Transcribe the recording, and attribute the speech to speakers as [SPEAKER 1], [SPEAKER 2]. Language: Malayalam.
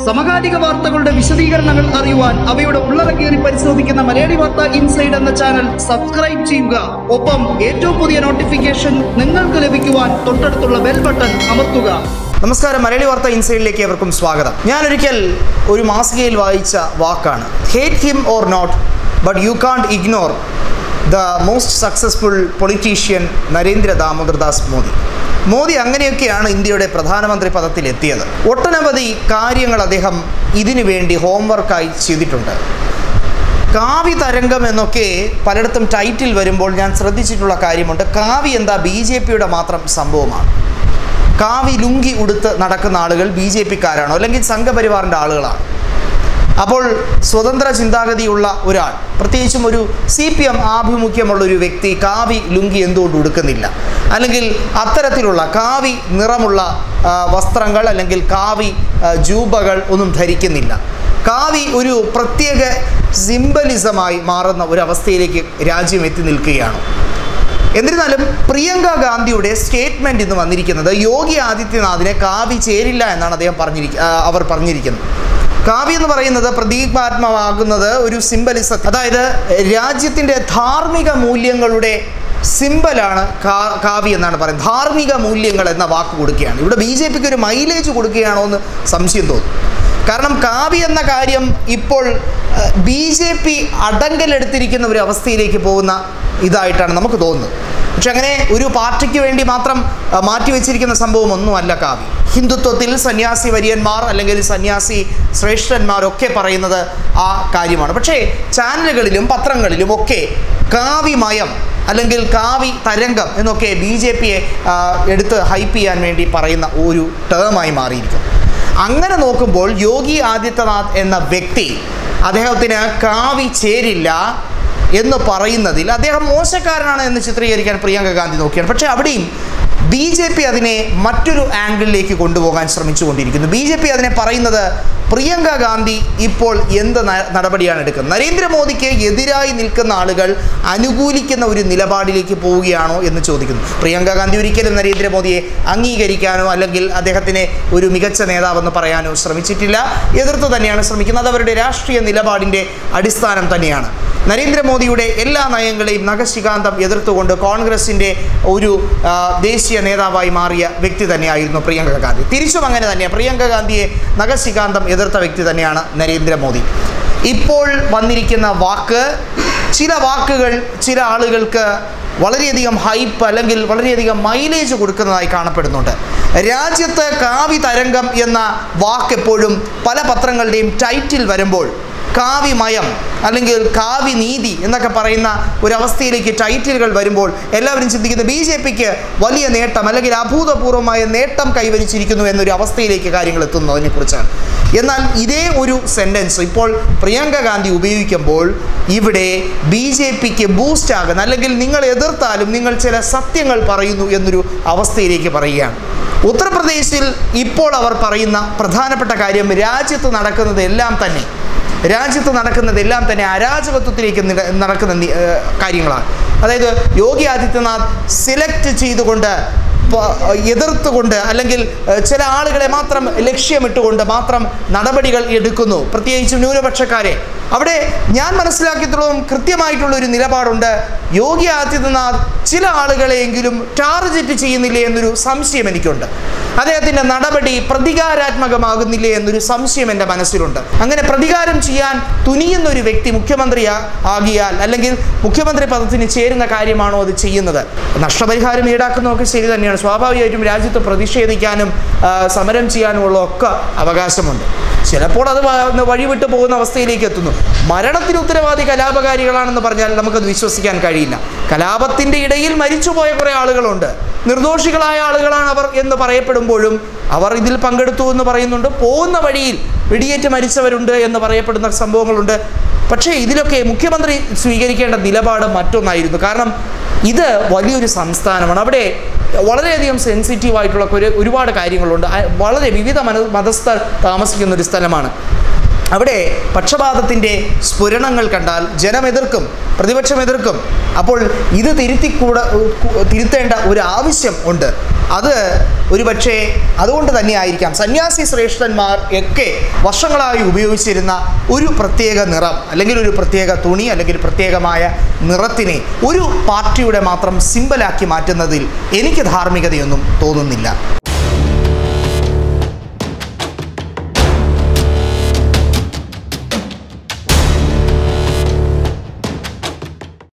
[SPEAKER 1] സമകാലിക വാർത്തകളുടെ വിശദീകരണങ്ങൾ അറിയുവാൻ അവയുടെ ഉള്ളടക്കേറി പരിശോധിക്കുന്ന മലയാളി വാർത്ത ഇൻസൈഡ് എന്ന ചാനൽ സബ്സ്ക്രൈബ് ചെയ്യുക ഒപ്പം ഏറ്റവും പുതിയ നോട്ടിഫിക്കേഷൻ നിങ്ങൾക്ക് ലഭിക്കുവാൻ തൊട്ടടുത്തുള്ള ബെൽ ബട്ടൺ അമർത്തുക
[SPEAKER 2] നമസ്കാരം മലയാളി വാർത്ത ഇൻസൈഡിലേക്ക് അവർക്കും സ്വാഗതം ഞാൻ ഒരിക്കൽ ഒരു മാസികയിൽ വായിച്ച വാക്കാണ് hate him or not but you can't ignore the most successful politician Narendra Damodardas Modi Modi അങ്ങനെയൊക്കെയാണ് ഇന്ത്യയുടെ പ്രധാനമന്ത്രി പദത്തിൽ എത്തിയത് ഒട്ടനവധി കാര്യങ്ങൾ അദ്ദേഹം ഇതിനു വേണ്ടി ഹോംവർക്കായി ചെയ്തിട്ടുണ്ട് കാവി തരംഗം എന്നൊക്കെ പലയിടത്തും ടൈറ്റിൽ വരുമ്പോൾ ഞാൻ ശ്രദ്ധിച്ചിട്ടുള്ള കാര്യമുണ്ട് കാവി എന്താ ബി ജെ പിയുടെ മാത്രം സംഭവമാണ് കാവി ലുങ്കി ഉടുത്ത് നടക്കുന്ന ആളുകൾ ബി ജെ പിക്കാരാണോ അല്ലെങ്കിൽ സംഘപരിവാറിൻ്റെ ആളുകളാണ് അപ്പോൾ സ്വതന്ത്ര ചിന്താഗതിയുള്ള ഒരാൾ പ്രത്യേകിച്ചും ഒരു സി പി എം ആഭിമുഖ്യമുള്ള ഒരു വ്യക്തി കാവി ലുങ്കി എന്തുകൊണ്ട് ഉടുക്കുന്നില്ല അല്ലെങ്കിൽ അത്തരത്തിലുള്ള കാവി നിറമുള്ള ആ, വസ്ത്രങ്ങൾ അല്ലെങ്കിൽ കാവി ആ, ജൂബകൾ ഒന്നും ധരിക്കുന്നില്ല കാവി ഒരു പ്രത്യേക സിംബലിസമായി മാറുന്ന ഒരവസ്ഥയിലേക്ക് രാജ്യം എത്തി നിൽക്കുകയാണ് എന്നിരുന്നാലും പ്രിയങ്ക ഗാന്ധിയുടെ സ്റ്റേറ്റ്മെന്റ് ഇന്ന് വന്നിരിക്കുന്നത് യോഗി ആദിത്യനാഥിനെ കാവി ചേരില്ല എന്നാണ് അദ്ദേഹം പറഞ്ഞിരിക്ക ആ, അവർ പറഞ്ഞിരിക്കുന്നത് കാവി എന്ന് പറയുന്നത് പ്രതീകാത്മമാകുന്നത് ഒരു സിംബലിസം അതായത് രാജ്യത്തിൻ്റെ ധാർമ്മിക മൂല്യങ്ങളുടെ സിമ്പലാണ് കാ- കാവി എന്നാണ് പറയുന്നത് ധാർമ്മിക മൂല്യങ്ങൾ എന്ന വാക്ക് കൊടുക്കുകയാണ് ഇവിടെ ബി ജെ പിക്ക് ഒരു മൈലേജ് കൊടുക്കുകയാണോ എന്ന് സംശയം തോന്നും കാരണം കാവി എന്ന കാര്യം ഇപ്പോൾ ബി ജെ പി അടങ്കലെടുത്തിരിക്കുന്ന ഒരു അവസ്ഥയിലേക്ക് പോകുന്ന ഇതായിട്ടാണ് നമുക്ക് തോന്നുന്നത് പക്ഷെ അങ്ങനെ ഒരു പാർട്ടിക്ക് വേണ്ടി മാത്രം ആ, മാറ്റിവെച്ചിരിക്കുന്ന സംഭവം ഒന്നുമല്ല കാവി ഹിന്ദുത്വത്തിൽ സന്യാസി വര്യന്മാർ അല്ലെങ്കിൽ സന്യാസി ശ്രേഷ്ഠന്മാരൊക്കെ പറയുന്നത് ആ കാര്യമാണ് പക്ഷേ ചാനലുകളിലും പത്രങ്ങളിലും ഒക്കെ കാവിമയം അല്ലെങ്കിൽ കാവി തരംഗം എന്നൊക്കെ ബി ജെ പിയെ എടുത്ത് ഹൈപ്പ് ചെയ്യാൻ വേണ്ടി പറയുന്ന ഒരു ടേമായി മാറിയിരിക്കും അങ്ങനെ നോക്കുമ്പോൾ യോഗി ആദിത്യനാഥ് എന്ന വ്യക്തി അദ്ദേഹത്തിന് കാവി ചേരില്ല എന്ന് പറയുന്നതിൽ അദ്ദേഹം മോശക്കാരനാണ് എന്ന് ചിത്രീകരിക്കാൻ പ്രിയങ്ക ഗാന്ധി നോക്കിയാണ് പക്ഷേ അവിടെയും ബി ജെ പി അതിനെ മറ്റൊരു ആംഗിളിലേക്ക് കൊണ്ടുപോകാൻ ശ്രമിച്ചുകൊണ്ടിരിക്കുന്നു ബി ജെ പി അതിനെ പറയുന്നത് പ്രിയങ്ക ഗാന്ധി ഇപ്പോൾ എന്ത് ന- നടപടിയാണ് എടുക്കുന്നത് നരേന്ദ്രമോദിക്ക് എതിരായി നിൽക്കുന്ന ആളുകൾ അനുകൂലിക്കുന്ന ഒരു നിലപാടിലേക്ക് പോവുകയാണോ എന്ന് ചോദിക്കുന്നു പ്രിയങ്ക ഗാന്ധി ഒരിക്കലും നരേന്ദ്രമോദിയെ അംഗീകരിക്കാനോ അല്ലെങ്കിൽ അദ്ദേഹത്തിനെ ഒരു മികച്ച നേതാവെന്ന് പറയാനോ ശ്രമിച്ചിട്ടില്ല എതിർത്ത് തന്നെയാണ് ശ്രമിക്കുന്നത് അത് അവരുടെ രാഷ്ട്രീയ നിലപാടിൻ്റെ അടിസ്ഥാനം തന്നെയാണ് നരേന്ദ്രമോദിയുടെ എല്ലാ നയങ്ങളെയും നഖശികാന്തം എതിർത്തുകൊണ്ട് കോൺഗ്രസിൻ്റെ ഒരു ആ, ദേശീയ നേതാവായി മാറിയ വ്യക്തി തന്നെയായിരുന്നു പ്രിയങ്ക ഗാന്ധി തിരിച്ചും അങ്ങനെ തന്നെയാണ് പ്രിയങ്ക ഗാന്ധിയെ നഖശികാന്തം എതിർത്ത വ്യക്തി തന്നെയാണ് നരേന്ദ്രമോദി ഇപ്പോൾ വന്നിരിക്കുന്ന വാക്ക് ചില വാക്കുകൾ ചില ആളുകൾക്ക് വളരെയധികം ഹൈപ്പ് അല്ലെങ്കിൽ വളരെയധികം മൈലേജ് കൊടുക്കുന്നതായി കാണപ്പെടുന്നുണ്ട് രാജ്യത്ത് കാവി തരംഗം എന്ന വാക്ക് എപ്പോഴും പല പത്രങ്ങളുടെയും ടൈറ്റിൽ വരുമ്പോൾ കാവിമയം അല്ലെങ്കിൽ കാവി നീതി എന്നൊക്കെ പറയുന്ന ഒരവസ്ഥയിലേക്ക് ടൈറ്റിലുകൾ വരുമ്പോൾ എല്ലാവരും ചിന്തിക്കുന്നത് ബി ജെ പിക്ക് വലിയ നേട്ടം അല്ലെങ്കിൽ അഭൂതപൂർവമായ നേട്ടം കൈവരിച്ചിരിക്കുന്നു എന്നൊരു അവസ്ഥയിലേക്ക് കാര്യങ്ങൾ എത്തുന്നതിനെക്കുറിച്ചാണ് എന്നാൽ ഇതേ ഒരു സെൻറ്റൻസ് ഇപ്പോൾ പ്രിയങ്ക ഗാന്ധി ഉപയോഗിക്കുമ്പോൾ ഇവിടെ ബി ജെ പിക്ക് ബൂസ്റ്റ് ആകുന്ന അല്ലെങ്കിൽ നിങ്ങൾ എതിർത്താലും നിങ്ങൾ ചില സത്യങ്ങൾ പറയുന്നു എന്നൊരു അവസ്ഥയിലേക്ക് പറയുകയാണ് ഉത്തർപ്രദേശിൽ ഇപ്പോൾ അവർ പറയുന്ന പ്രധാനപ്പെട്ട കാര്യം രാജ്യത്ത് നടക്കുന്നത് എല്ലാം തന്നെ രാജ്യത്ത് നടക്കുന്നതെല്ലാം തന്നെ അരാജകത്വത്തിലേക്ക് നിട- നടക്കുന്ന നി- ഏഹ് കാര്യങ്ങളാണ് അതായത് യോഗി ആദിത്യനാഥ് സിലക്ട് ചെയ്തുകൊണ്ട് പ- എതിർത്തുകൊണ്ട് അല്ലെങ്കിൽ ഏഹ്, ചില ആളുകളെ മാത്രം ലക്ഷ്യമിട്ടുകൊണ്ട് മാത്രം നടപടികൾ എടുക്കുന്നു പ്രത്യേകിച്ചും ന്യൂനപക്ഷക്കാരെ അവിടെ ഞാൻ മനസ്സിലാക്കിയത്തോളം കൃത്യമായിട്ടുള്ള ഒരു നിലപാടുണ്ട് യോഗി ആദിത്യനാഥ് ചില ആളുകളെയെങ്കിലും ടാർഗറ്റ് ചെയ്യുന്നില്ലേ എന്നൊരു സംശയം എനിക്കുണ്ട് അദ്ദേഹത്തിൻ്റെ നടപടി പ്രതികാരാത്മകമാകുന്നില്ലേ എന്നൊരു സംശയം എൻ്റെ മനസ്സിലുണ്ട് അങ്ങനെ പ്രതികാരം ചെയ്യാൻ തുനിയുന്ന ഒരു വ്യക്തി മുഖ്യമന്ത്രി ആ- ആകിയാൽ അല്ലെങ്കിൽ മുഖ്യമന്ത്രി പദത്തിന് ചേരുന്ന കാര്യമാണോ അത് ചെയ്യുന്നത് നഷ്ടപരിഹാരം ഈടാക്കുന്നതൊക്കെ ശരി തന്നെയാണ് സ്വാഭാവികമായിട്ടും രാജ്യത്ത് പ്രതിഷേധിക്കാനും ആ, സമരം ചെയ്യാനുമുള്ള ഒക്കെ അവകാശമുണ്ട് ചിലപ്പോൾ അത് വ- വഴിവിട്ട് പോകുന്ന അവസ്ഥയിലേക്ക് എത്തുന്നു മരണത്തിന് ഉത്തരവാദി കലാപകാരികളാണെന്ന് പറഞ്ഞാൽ നമുക്കത് വിശ്വസിക്കാൻ കഴിയില്ല കലാപത്തിൻ്റെ ഇടയിൽ മരിച്ചുപോയ കുറേ ആളുകളുണ്ട് നിർദോഷികളായ ആളുകളാണ് അവർ എന്ന് പറയപ്പെടുമ്പോഴും അവർ ഇതിൽ പങ്കെടുത്തു എന്ന് പറയുന്നുണ്ട് പോകുന്ന വഴിയിൽ വെടിയേറ്റ് മരിച്ചവരുണ്ട് എന്ന് പറയപ്പെടുന്ന സംഭവങ്ങളുണ്ട് പക്ഷേ ഇതിലൊക്കെ മുഖ്യമന്ത്രി സ്വീകരിക്കേണ്ട നിലപാട് മറ്റൊന്നായിരുന്നു കാരണം ഇത് വലിയൊരു സംസ്ഥാനമാണ് അവിടെ വളരെയധികം സെൻസിറ്റീവ് ആയിട്ടുള്ള ഒരു ഒരുപാട് കാര്യങ്ങളുണ്ട് ആ- വളരെ വിവിധ മന മതസ്ഥർ താമസിക്കുന്ന ഒരു സ്ഥലമാണ് അവിടെ പക്ഷപാതത്തിൻ്റെ സ്ഫുരണങ്ങൾ കണ്ടാൽ ജനം എതിർക്കും പ്രതിപക്ഷം എതിർക്കും അപ്പോൾ ഇത് തിരുത്തിക്കൂട തിരുത്തേണ്ട ഒരു ആവശ്യം ഉണ്ട് അത് ഒരുപക്ഷെ അതുകൊണ്ട് തന്നെ ആയിരിക്കാം സന്യാസി ശ്രേഷ്ഠന്മാർ ഒക്കെ വർഷങ്ങളായി ഉപയോഗിച്ചിരുന്ന ഒരു പ്രത്യേക നിറം അല്ലെങ്കിൽ ഒരു പ്രത്യേക തുണി അല്ലെങ്കിൽ പ്രത്യേകമായ നിറത്തിനെ ഒരു പാർട്ടിയുടെ മാത്രം സിമ്പലാക്കി മാറ്റുന്നതിൽ എനിക്ക് ധാർമ്മികതയൊന്നും തോന്നുന്നില്ല